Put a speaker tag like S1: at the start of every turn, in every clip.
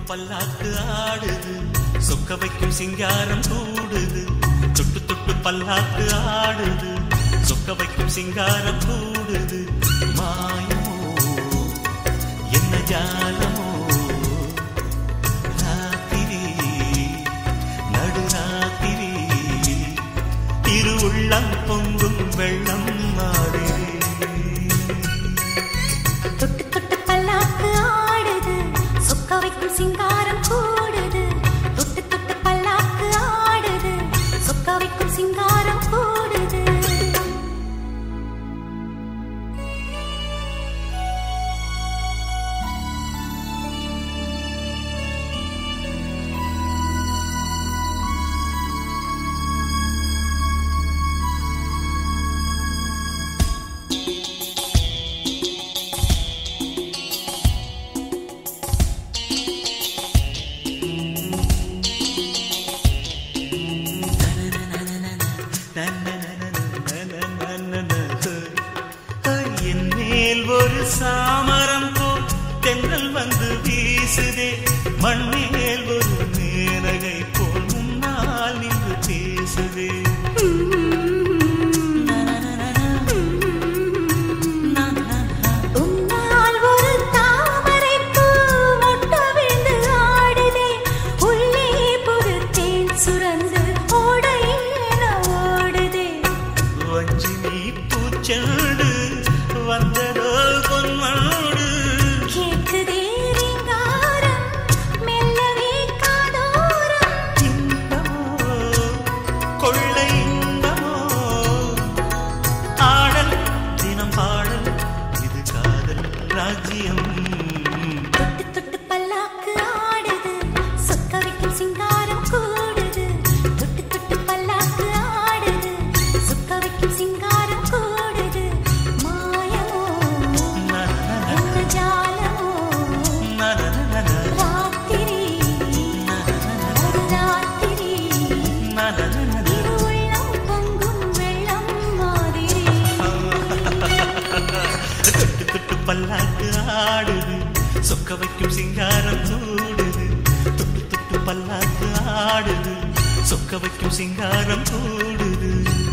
S1: பல்லாக்கு ஆடுது சொக்க வைக்கும் சிங்காரம் கூடுது தொட்டு தொட்டு பல்லாக்கு ஆடுது சொக்க வைக்கும் சிங்காரம் கூடுது மாயமோ என்ன ஜாலமோ ராத்திரி நடுராத்திரி திருவுள்ளம் பொங்கும் வெள்ளம் மாறி
S2: தொட்டு தொட்டு பல்லாக்கு ஆடுது சொக்க வைக்கும் சிங்காரம் கூடுது தொட்டு தொட்டு பல்லாக்கு ஆடுது சொக்க வைக்கும் சிங்காரம் கூடுது
S1: என் மேல் ஒரு சாமரம் போல் தென்றல் வந்து வீசுதே மண்மேல் ஒரு மேனகை போல் முன்னால் நின்று பேசுதே
S2: உன்னால் ஒரு தாமரைப் பூ மொட்டு விழுந்து ஆடுதே. உள்ளே புது தேன் சுரந்து ஓடையென ஓடுதே.
S1: வஞ்சி நீ பூச்செண்டு வந்ததோ பொன்மாடு
S2: கேட்குதே ரீங்காரம், மெல்லவே காதோரம்.
S1: இன்பமோ கொள்ளை இன்பமோ ஆடல் தினம் பாடல் இது காதல் ராஜ்யம்
S2: தொட்டு தொட்டு பல்லாக்கு ஆடுது, சொக்க வைக்கும் சிங்காரம் கூடுது. தொட்டு தொட்டு பல்லாக்கு ஆடுது, சொக்க வைக்கும் சிங்காரம் கூடுது. மாயமோ என்ன ஜாலமோ ராத்திரி ஒரு ராத்திரி இருவுள்ளம் பொங்கும் வெள்ளம் மாதிரி
S1: தொட்டு தொட்டு பல்லாக்கு ஆடுது சொக்க வைக்கும் சிங்காரம் கூடுது தொட்டு தொட்டு பல்லாக்கு ஆடுது சொக்க வைக்கும் சிங்காரம் கூடுது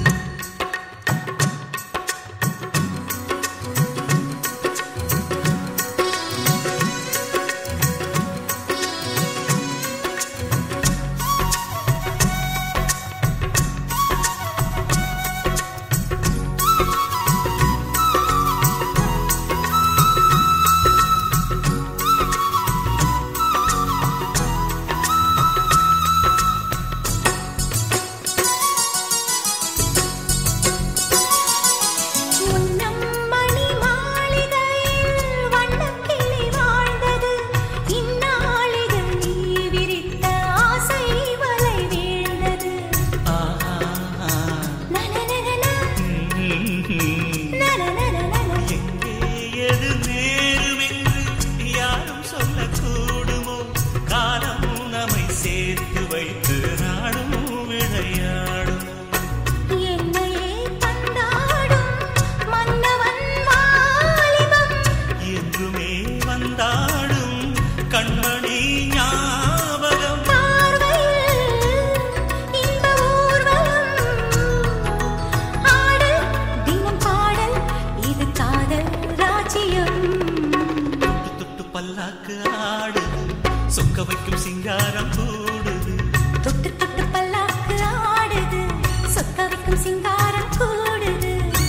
S2: முன்னம் மணி மாளிகையில் வண்ணக்கிளி வாழ்ந்தது இந்நாளில் நீ விரித்த ஆசை வலை வீழ்ந்தது
S1: ஆஹா
S2: நனநனன,
S1: ம்ம்.
S2: நனநனன.
S1: எங்கே எது நேருமென்று யாரும் சொல்லக்கூடுமோ காலம் நம்மை சேர்த்து வைத்து நாடும் விளையாடும்
S2: என்னையே பந்தாடும் மன்னவன் வாலிபம்
S1: என்றுமே வந்தாடும் கண்மணி ஞாபகம்
S2: பார்வையில் இன்ப ஊர்வலம் ஆடல் தினம் பாடல் இது காதல் ராஜ்யம்
S1: தொட்டு தொட்டு பல்லாக்கு ஆடுது சொக்க வைக்கும் சிங்காரம் கூடுது
S2: தொட்டு தொட்டு பல்லாக்கு ஆடுது சொக்க வைக்கும் சிங்காரம் கூடுது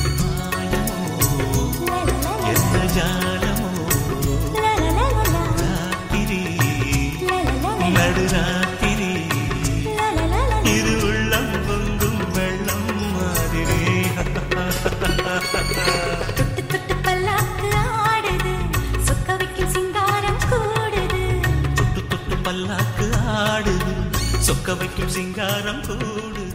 S2: லலலல,
S1: என்ன ஜாலமோ
S2: லலலல,
S1: ராத்திரி
S2: லலலல,
S1: நடுராத்திரி
S2: லலலல.
S1: இது உள்ளம் பொங்கும் வெள்ளம் மாதிரி
S2: தொட்டு தொட்டு பல்லாக்கு ஆடுது சொக்க வைக்கும் சிங்காரம் கூடுது
S1: தொட்டு தொட்டு பல்லாக்கு ஆடுது சொக்க வைக்கும் சிங்காரம் கூடுது